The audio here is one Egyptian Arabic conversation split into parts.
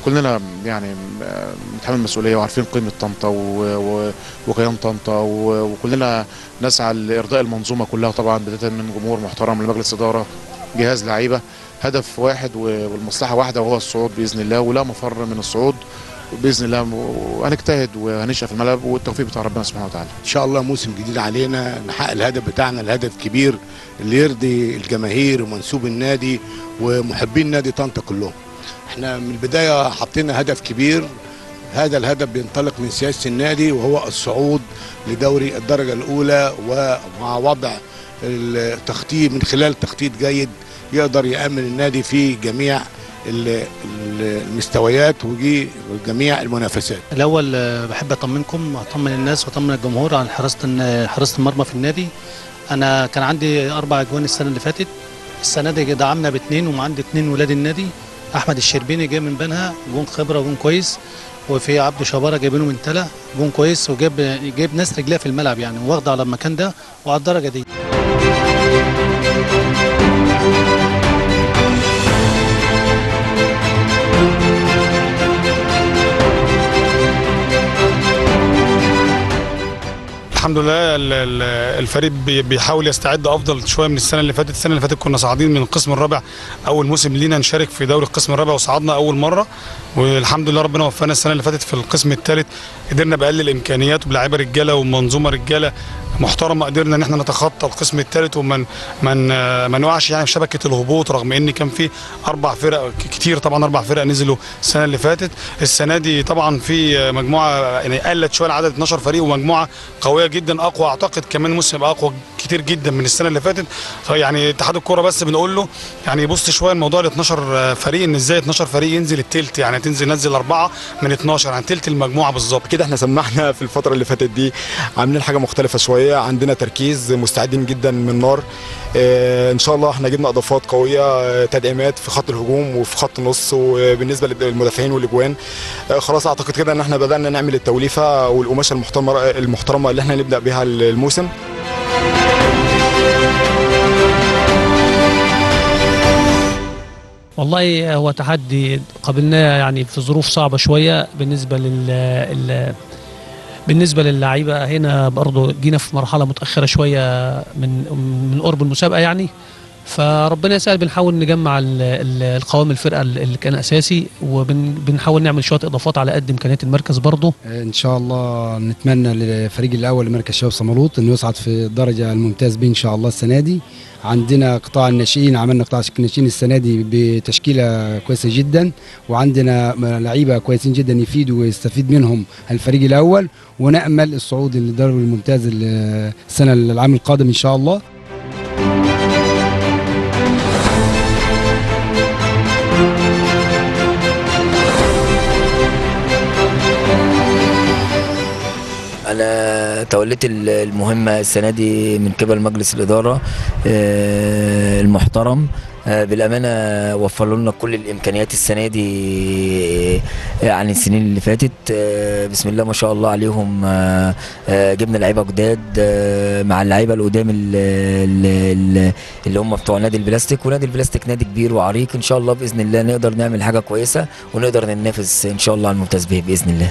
كلنا يعني آه، متحمل مسؤوليه وعارفين قيمه طنطا و- و- وكيان طنطا و- وكلنا نسعى لارضاء المنظومه كلها طبعا بدايه من جمهور محترم لمجلس اداره جهاز لعيبه هدف واحد و- والمصلحه واحده وهو الصعود باذن الله ولا مفر من الصعود باذن الله وهنجتهد وهنشقى في الملعب والتوفيق بتاع ربنا سبحانه وتعالى ان شاء الله موسم جديد علينا نحقق الهدف بتاعنا الهدف كبير اللي يرضي الجماهير ومنسوب النادي ومحبين نادي طنطا كلهم احنا من البدايه حطينا هدف كبير هذا الهدف بينطلق من سياسه النادي وهو الصعود لدوري الدرجه الاولى ومع وضع التخطيط من خلال تخطيط جيد يقدر يامن النادي في جميع ال- ال- المستويات وجميع المنافسات الاول آه، بحب اطمنكم واطمن الناس واطمن الجمهور عن حراسه الن- حراسه المرمى في النادي انا كان عندي اربع اجوان السنه اللي فاتت السنه دي دعمنا باثنين وعندي اثنين ولاد النادي احمد الشربيني جاي من بنها جون خبره وجون كويس وفي عبده شباره جايبينه من تلا جون كويس وجاب جايب ناس رجليها في الملعب يعني واخده على المكان ده وعلى الدرجه دي الحمد لله ال- ال- الفريق بي- بيحاول يستعد افضل شويه من السنه اللي فاتت السنه اللي فاتت كنا صاعدين من القسم الرابع اول موسم لينا نشارك في دوري القسم الرابع وصعدنا اول مره والحمد لله ربنا وفقنا السنه اللي فاتت في القسم الثالث قدرنا باقل الامكانيات وبلاعيبه رجاله ومنظومه رجاله محترمه قدرنا ان احنا نتخطى القسم الثالث وما من ما نوقعش يعني في شبكه الهبوط رغم ان كان في اربع فرق ك- كتير طبعا اربع فرق نزلوا السنه اللي فاتت السنه دي طبعا في مجموعه يعني قلت شويه العدد 12 فريق ومجموعه قويه جدا اقوى اعتقد كمان موسم يبقى اقوى كتير جدا من السنه اللي فاتت يعني اتحاد الكوره بس بنقول له يعني يبص شويه الموضوع ال 12 فريق ان ازاي 12 فريق ينزل التلت يعني تنزل نزل اربعه من 12 يعني تلت المجموعه بالظبط كده احنا سمعنا في الفترة اللي فاتت دي عاملين حاجة مختلفة شوية عندنا تركيز مستعدين جدا من نار اه ان شاء الله احنا جبنا اضافات قوية اه تدعيمات في خط الهجوم وفي خط النص وبالنسبة للمدافعين والاجوان اه خلاص اعتقد كده ان احنا بدأنا نعمل التوليفة والقماشة المحترمة المحترمة اللي احنا نبدأ بيها الموسم والله هو تحدي قابلناه يعني في ظروف صعبة شوية بالنسبة لل ال- بالنسبة للعيبة هنا برضو جينا في مرحلة متأخرة شوية من من قرب المسابقة يعني فربنا يسهل بنحاول نجمع ال- ال- القوام الفرقة اللي كان أساسي وبنحاول نعمل شوية إضافات على قد إمكانيات المركز برضو ان شاء الله نتمنى للفريق الاول لمركز شباب صمالوط انه يصعد في الدرجه الممتاز بيه ان شاء الله السنه دي عندنا قطاع الناشئين عملنا قطاع الناشئين السنه دي بتشكيله كويسه جدا وعندنا لعيبه كويسين جدا يفيدوا ويستفيد منهم الفريق الاول ونامل الصعود للدوري الممتاز السنه العام القادم ان شاء الله انا توليت ال- المهمه السنه دي من قبل مجلس الاداره آه، المحترم آه، بالامانه وفروا لنا كل الامكانيات السنه دي آه، عن السنين اللي فاتت آه، بسم الله ما شاء الله عليهم آه، آه، جبنا لعيبه جداد آه، مع اللعيبه القدام ال- ال- ال- اللي هم بتوع نادي البلاستيك ونادي البلاستيك نادي كبير وعريق ان شاء الله باذن الله نقدر نعمل حاجه كويسه ونقدر ننافس ان شاء الله على الممتاز به باذن الله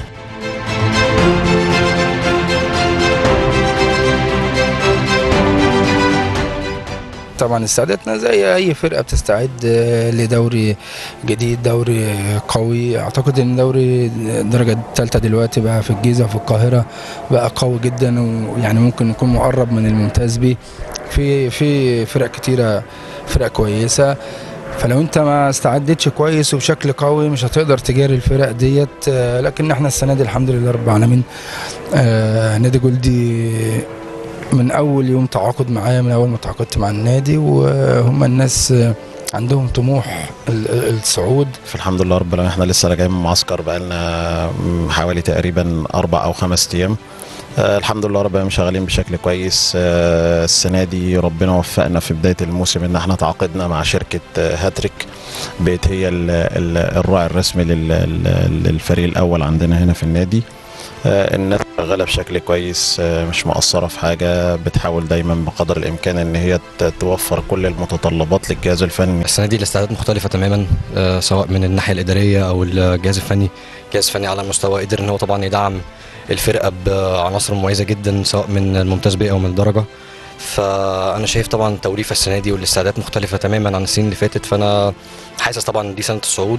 طبعا استعدادنا زي اي فرقه بتستعد آه، لدوري جديد دوري قوي اعتقد ان دوري الدرجه الثالثه دلوقتي بقى في الجيزه وفي القاهره بقى قوي جدا ويعني ممكن يكون مقرب من الممتاز بيه في في فرق كتيره فرق كويسه فلو انت ما استعدتش كويس وبشكل قوي مش هتقدر تجاري الفرق ديت آه، لكن احنا السنه دي الحمد لله رب العالمين آه، نادي جولدي من اول يوم تعاقد معايا من اول ما تعاقدت مع النادي وهم الناس عندهم طموح ال- ال- الصعود فالحمد لله رب العالمين احنا لسه راجعين من معسكر بقالنا حوالي تقريبا اربع او خمس ايام آه الحمد لله رب العالمين شغالين بشكل كويس آه السنه دي ربنا وفقنا في بدايه الموسم ان احنا تعاقدنا مع شركه آه هاتريك بقت هي ال- ال- الراعي الرسمي لل- لل- للفريق الاول عندنا هنا في النادي آه، الناس شغاله بشكل كويس آه، مش مقصره في حاجه بتحاول دايما بقدر الامكان ان هي ت- توفر كل المتطلبات للجهاز الفني السنه دي الاستعدادات مختلفه تماما آه، سواء من الناحيه الاداريه او الجهاز الفني الجهاز الفني على مستوى قدر ان هو طبعا يدعم الفرقه بعناصر مميزه جدا سواء من الممتاز بيه او من الدرجه فانا شايف طبعا توليفه السنه دي والاستعدادات مختلفه تماما عن السنين اللي فاتت فانا حاسس طبعا دي سنه الصعود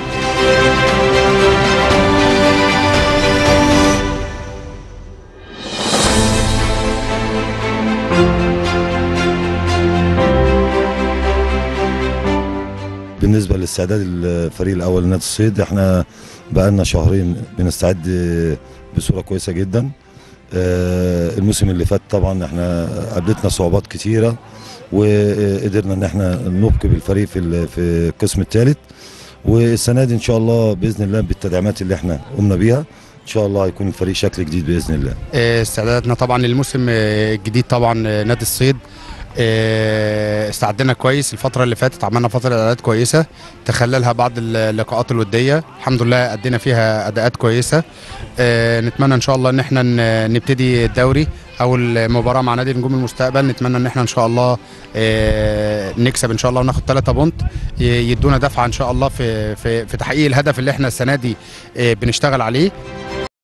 بالنسبه لاستعداد الفريق الاول لنادي الصيد احنا بقالنا شهرين بنستعد بصوره كويسه جدا آه، الموسم اللي فات طبعا احنا قابلتنا صعوبات كتيره وقدرنا ان احنا نبقي بالفريق في ال- في القسم الثالث والسنه دي ان شاء الله باذن الله بالتدعيمات اللي احنا قمنا بيها ان شاء الله هيكون الفريق شكل جديد باذن الله آه، استعداداتنا طبعا للموسم آه، الجديد طبعا آه، نادي الصيد آه، استعدنا كويس الفترة اللي فاتت عملنا فترة أداءات كويسة تخللها بعض اللقاءات الودية الحمد لله أدينا فيها أداءات كويسة آه، نتمنى إن شاء الله إن احنا ن- نبتدي الدوري أو المباراة مع نادي نجوم المستقبل نتمنى إن احنا إن شاء الله آه، نكسب إن شاء الله وناخد 3 بونت ي- يدونا دفعة إن شاء الله في في في تحقيق الهدف اللي احنا السنة دي آه، بنشتغل عليه